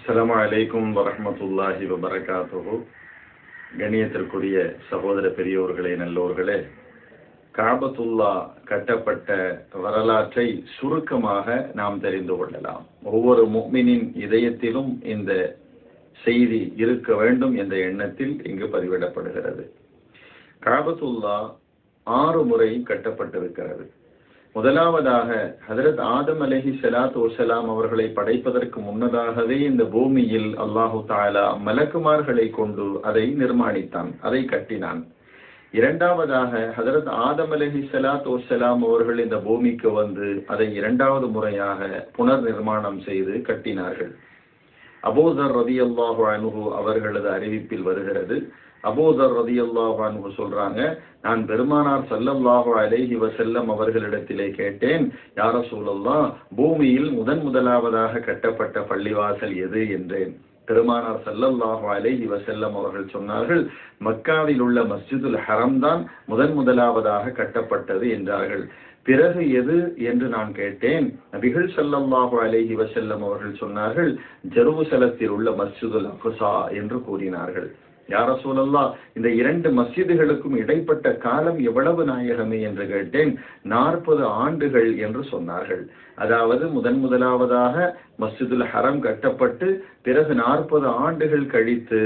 அஸ்ஸலாமு அலைக்கும் வரஹ்மத்துல்லாஹி வபரகாத்துஹு கண்ணியத்திற்குரிய சகோதர பெரியோர்களே நல்லோர்களே காபத்துல்லா கட்டப்பட்ட வரலாற்றை சுருக்கமாக நாம் தெரிந்து கொள்ளலாம் ஒவ்வொரு முக்மினின் இதயத்திலும் இந்த செய்தி இருக்க வேண்டும் என்ற எண்ணத்தில் இங்கு பதிவிடப்படுகிறது காபத்துல்லா ஆறு முறை கட்டப்பட்டிருக்கிறது முதலாவதாக ஹதரத் ஆதம் அலஹி சலாத் வசலாம் அவர்களை படைப்பதற்கு முன்னதாகவே இந்த பூமியில் அல்லாஹு தாலா மலக்குமார்களை கொண்டு அதை நிர்மாணித்தான் அதை கட்டினான் இரண்டாவதாக ஹதரத் ஆதம் அலஹி சலாத் வசலாம் அவர்கள் இந்த பூமிக்கு வந்து அதை இரண்டாவது முறையாக புனர் நிர்மாணம் செய்து கட்டினார்கள் அபோதர் ரதி அல்லாஹு அனுகு அவர்களது அறிவிப்பில் வருகிறது அபோதர் ரதி அல்லாஹு சொல்றாங்க நான் பெருமானார் சல்லல்லாஹு அலைஹி வசல்லம் அவர்களிடத்திலே கேட்டேன் யார சூழல்லா பூமியில் முதன் முதலாவதாக கட்டப்பட்ட பள்ளிவாசல் எது என்றேன் பெருமானார் சல்லல்லாஹு அலைஹி வசல்லம் அவர்கள் சொன்னார்கள் மக்காவில் உள்ள மஸ்ஜிதுல் ஹரம் தான் முதன் முதலாவதாக கட்டப்பட்டது என்றார்கள் பிறகு எது என்று நான் கேட்டேன் நபிகள் சல்லல்லாஹு அலைஹி வசல்லம் அவர்கள் சொன்னார்கள் ஜெருசலத்தில் உள்ள மஸ்ஜிதுல் அஃபுசா என்று கூறினார்கள் யார சூழல்லா இந்த இரண்டு மஸ்ஜிதுகளுக்கும் இடைப்பட்ட காலம் எவ்வளவு நாயகமே என்று கேட்டேன் நாற்பது ஆண்டுகள் என்று சொன்னார்கள் அதாவது முதன் முதலாவதாக மஸ்ஜிதுல் ஹரம் கட்டப்பட்டு பிறகு நாற்பது ஆண்டுகள் கழித்து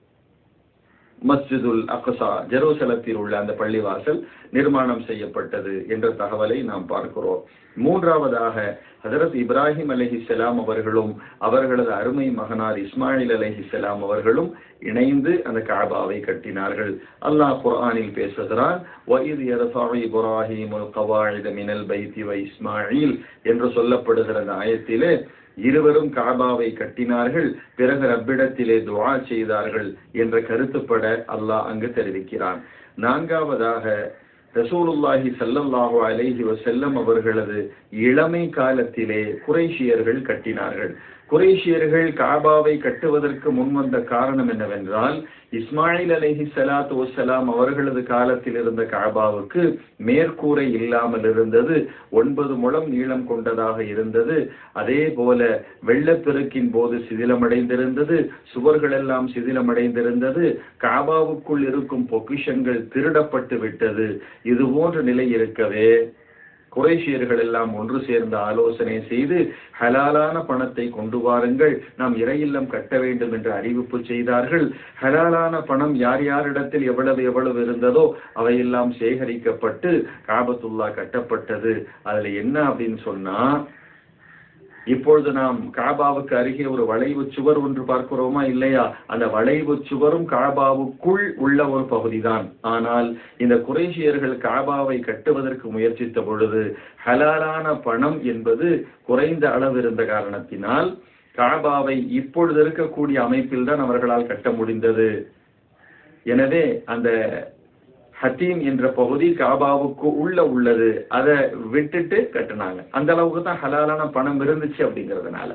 மஸ்ஜிதுல் அக்சா ஜெருசலத்தில் உள்ள அந்த பள்ளிவாசல் நிர்மாணம் செய்யப்பட்டது என்ற தகவலை நாம் பார்க்கிறோம் மூன்றாவதாக ஹதரத் இப்ராஹிம் அலஹிசலாம் அவர்களும் அவர்களது அருமை மகனார் இஸ்மாயில் அலஹிசலாம் அவர்களும் இணைந்து அந்த காபாவை கட்டினார்கள் அல்லாஹ் குர்ஆனில் பேசுகிறான் வயிது யரஃபு இப்ராஹிமுல் கவாயித மினல் பைத்தி வ இஸ்மாயில் என்று சொல்லப்படுகிற அந்த ஆயத்திலே இருவரும் காபாவை கட்டினார்கள் பிறகு ரப்பிடத்திலே துவா செய்தார்கள் என்ற கருத்துப்பட அல்லாஹ் அங்கு தெரிவிக்கிறான் நான்காவதாக ரசூலுல்லாஹி சல்லல்லாஹு அலைஹி வசல்லம் அவர்களது இளமை காலத்திலே குறைஷியர்கள் கட்டினார்கள் குறைஷியர்கள் காபாவை கட்டுவதற்கு முன்வந்த காரணம் என்னவென்றால் இஸ்மாயில் அலஹி சலாத்து வசலாம் அவர்களது காலத்தில் இருந்த காபாவுக்கு மேற்கூரை இல்லாமல் இருந்தது ஒன்பது முழம் நீளம் கொண்டதாக இருந்தது அதே போல வெள்ளப்பெருக்கின் போது சிதிலமடைந்திருந்தது சுவர்கள் எல்லாம் சிதிலமடைந்திருந்தது காபாவுக்குள் இருக்கும் பொக்கிஷங்கள் திருடப்பட்டு விட்டது இது போன்ற நிலை இருக்கவே குறைஷியர்கள் எல்லாம் ஒன்று சேர்ந்து ஆலோசனை செய்து ஹலாலான பணத்தை கொண்டு வாருங்கள் நாம் இறையில்லம் கட்ட வேண்டும் என்று அறிவிப்பு செய்தார்கள் ஹலாலான பணம் யார் யாரிடத்தில் எவ்வளவு எவ்வளவு இருந்ததோ அவையெல்லாம் சேகரிக்கப்பட்டு காபத்துல்லா கட்டப்பட்டது அதுல என்ன அப்படின்னு சொன்னா இப்பொழுது நாம் காபாவுக்கு அருகே ஒரு வளைவு சுவர் ஒன்று பார்க்கிறோமா இல்லையா அந்த வளைவு சுவரும் காபாவுக்குள் உள்ள ஒரு பகுதிதான் ஆனால் இந்த குறைஷியர்கள் காபாவை கட்டுவதற்கு முயற்சித்த பொழுது ஹலாலான பணம் என்பது குறைந்த அளவு இருந்த காரணத்தினால் காபாவை இப்பொழுது இருக்கக்கூடிய அமைப்பில் தான் அவர்களால் கட்ட முடிந்தது எனவே அந்த ஹத்தீம் என்ற பகுதி காபாவுக்கு உள்ள உள்ளது அதை விட்டுட்டு கட்டினாங்க அந்த அளவுக்கு தான் ஹலாலான பணம் இருந்துச்சு அப்படிங்கிறதுனால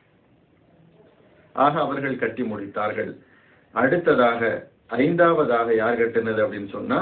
ஆக அவர்கள் கட்டி முடித்தார்கள் அடுத்ததாக ஐந்தாவதாக யார் கட்டினது அப்படின்னு சொன்னா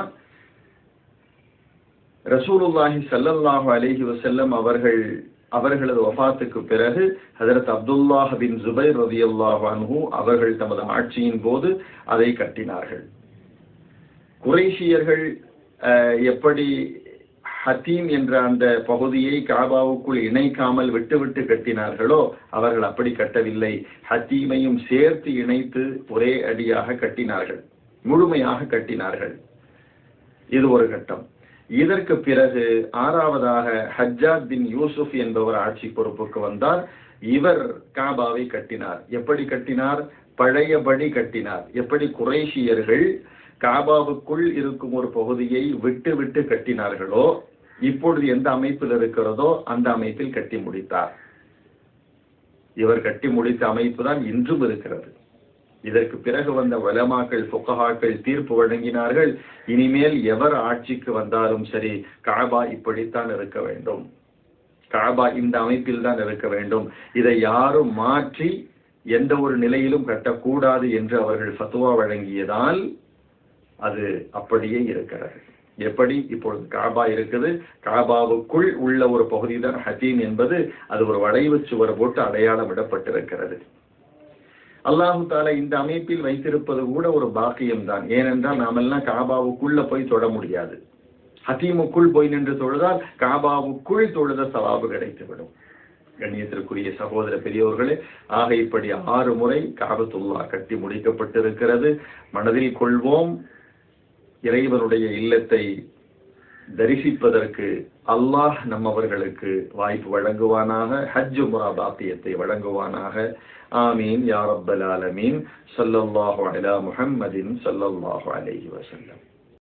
ரசூலுல்லாஹி சல்லல்லாஹு அலைஹி வசல்லம் அவர்கள் அவர்களது வஃபாத்துக்கு பிறகு ஹதரத் அப்துல்லாஹ் பின் ஜுபைர் ரதியல்லாஹு அன்ஹு அவர்கள் தமது ஆட்சியின் போது அதை கட்டினார்கள் குறைஷியர்கள் எப்படி ஹத்தீம் என்ற அந்த பகுதியை காபாவுக்குள் இணைக்காமல் விட்டுவிட்டு கட்டினார்களோ அவர்கள் அப்படி கட்டவில்லை ஹத்தீமையும் சேர்த்து இணைத்து ஒரே அடியாக கட்டினார்கள் முழுமையாக கட்டினார்கள் இது ஒரு கட்டம் இதற்கு பிறகு ஆறாவதாக ஹஜ்ஜாத் பின் யூசுப் என்பவர் ஆட்சி பொறுப்புக்கு வந்தார் இவர் காபாவை கட்டினார் எப்படி கட்டினார் பழையபடி கட்டினார் எப்படி குறைஷியர்கள் காபாவுக்குள் இருக்கும் ஒரு பகுதியை விட்டு விட்டு கட்டினார்களோ இப்பொழுது எந்த அமைப்பில் இருக்கிறதோ அந்த அமைப்பில் கட்டி முடித்தார் இவர் கட்டி முடித்த அமைப்பு தான் இன்றும் இருக்கிறது இதற்கு பிறகு வந்த வலமாக்கள் புக்கஹாக்கள் தீர்ப்பு வழங்கினார்கள் இனிமேல் எவர் ஆட்சிக்கு வந்தாலும் சரி காபா இப்படித்தான் இருக்க வேண்டும் காபா இந்த அமைப்பில் தான் இருக்க வேண்டும் இதை யாரும் மாற்றி எந்த ஒரு நிலையிலும் கட்டக்கூடாது என்று அவர்கள் ஃபத்துவா வழங்கியதால் அது அப்படியே இருக்கிறது எப்படி இப்பொழுது காபா இருக்குது காபாவுக்குள் உள்ள ஒரு பகுதி தான் ஹதீம் என்பது அது ஒரு வளைவு சுவர் போட்டு அடையாளமிடப்பட்டிருக்கிறது அல்லாஹு தாலா இந்த அமைப்பில் வைத்திருப்பது கூட ஒரு பாக்கியம் தான் ஏனென்றால் நாமெல்லாம் காபாவுக்குள்ள போய் தொட முடியாது ஹத்தீமுக்குள் போய் நின்று தொழுதால் காபாவுக்குள் தொழுத சவாபு கிடைத்துவிடும் கண்ணியத்திற்குரிய சகோதர பெரியோர்களே ஆக இப்படி ஆறு முறை காபத்துல்லா கட்டி முடிக்கப்பட்டிருக்கிறது மனதில் கொள்வோம் இறைவனுடைய இல்லத்தை தரிசிப்பதற்கு அல்லாஹ் நம்மவர்களுக்கு வாய்ப்பு வழங்குவானாக ஹஜ் முரா பாக்கியத்தை வழங்குவானாக ஆமீன் யா ரப்பல் ஆலமீன் ஸல்லல்லாஹு அலா முஹம்மதின் ஸல்லல்லாஹு அலைஹி வஸல்லம்